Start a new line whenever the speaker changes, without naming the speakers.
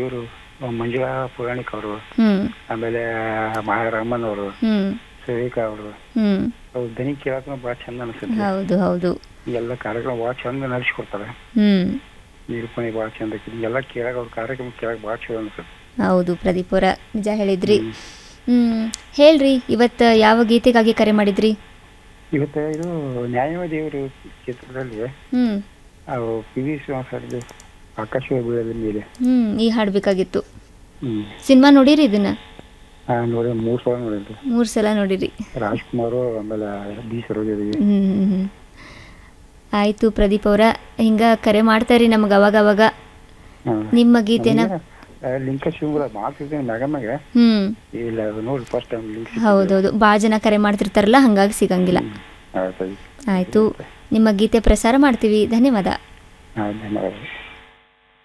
ಇವರು ಮಂಜುಳಾ ಪುರಾಣಿಕ್ ಅವರು
ಹ್ಮ್
ಆಮೇಲೆ ಮಹಾರಾಮನ್ ಅವರು
ಹ್ಮ್
ಸುರೇಖಾ ಅವರು
ಹ್ಮ್
ಅವ್ರ ದನಿ ಕೇಳಕ್ ಭಾಳ ಚಂದ ಅನಿಸುತ್ತೆ
ಹೌದು ಹೌದು
ಎಲ್ಲ ಕಾರ್ಯಕ್ರಮ ಭಾಳ ಚಂದ ನಡೆಸ್ಕೊಡ್ತಾರೆ
ಹ್ಮ್
ನಿರೂಪಣೆ ಭಾಳ ಚಂದ ಐತಿ ಎಲ್ಲ ಕೇಳಕ್ ಅವ್ರ ಕಾರ್ಯಕ್ರಮ ಕೇಳಕ್ ಭಾಳ ಚಲೋ ಅನ್ಸುತ್ತೆ
ಹೌದು ಪ್ರದೀಪ್ ಅವರ ನಿಜ ಹೇಳಿದ್ರಿ ಹ್ಮ್ ಹೇಳ್ರಿ ಇವತ್ತು ಯಾವ ಗೀತೆಗಾಗಿ ಕರೆ ಮಾಡಿದ್ರಿ
ಇವತ್ತು ಇದು ನ್ಯಾಯವಾದಿಯವರು ಚಿತ್ರದಲ್ಲಿ
ಹ್ಮ್
ಅವು ಪಿ ವಿ ಶ್ರೀನಿವಾಸರದು ಆಕಾಶವಾಣಿ ಬೀಳದ ಮೇಲೆ
ಹ್ಮ್ ಈ ಹಾಡ್ಬೇಕಾಗಿತ್ತು
ಹ್ಮ್
ಸಿನಿಮಾ ನೋಡಿರಿ ಇದನ್ನ
ಆ, ನೋಡಿ ಮೂರು ಸಲ ನೋಡಿದ್ರಿ
ಮೂರು ಸಲ ನೋಡಿರಿ
ರಾಜ್ಕುಮಾರ್ ಆಮೇಲೆ ಬಿ ಸರೋಜದೇವಿ
ಹ್ಮ್ ಹ್ಮ್, ಹ್ಮ್. ಆಯ್ತು ಪ್ರದೀಪ್ ಅವರ ಹಿಂಗ ಕರೆ ಮಾಡ್ತಾರಿ ನಮ್ಗೆ ಅವಾಗ ಅವಾಗ ನಿಮ್ಮ ಗೀತೆನ
ಲಿಂಕ ಶಿವಮೊಗ್ಗ ಮಾಡ್ತಿದ್ದೀನಿ ಮ್ಯಾಗಮ್ಮಗೆ
ಹ್ಮ್
ಇಲ್ಲ ಅದು ನೋಡಿ ಫಸ್ಟ್ ಟೈಮ್ ಲಿಂಕ್
ಹೌದೌದು ಭಾಳ ಜನ ಕರೆ ಮಾಡ್ತಿರ್ತಾರಲ್ಲ ಹಂಗಾಗಿ ಸಿಗಂಗಿಲ್ಲ
ಆಯ್ತು
ಆಯ್ತು ನಿಮ್ಮ ಗೀತೆ ಪ್ರಸಾರ ಮಾಡ್ತೀವಿ ಧನ್ಯವಾದ
ಹಾಂ ಧನ್ಯವಾದ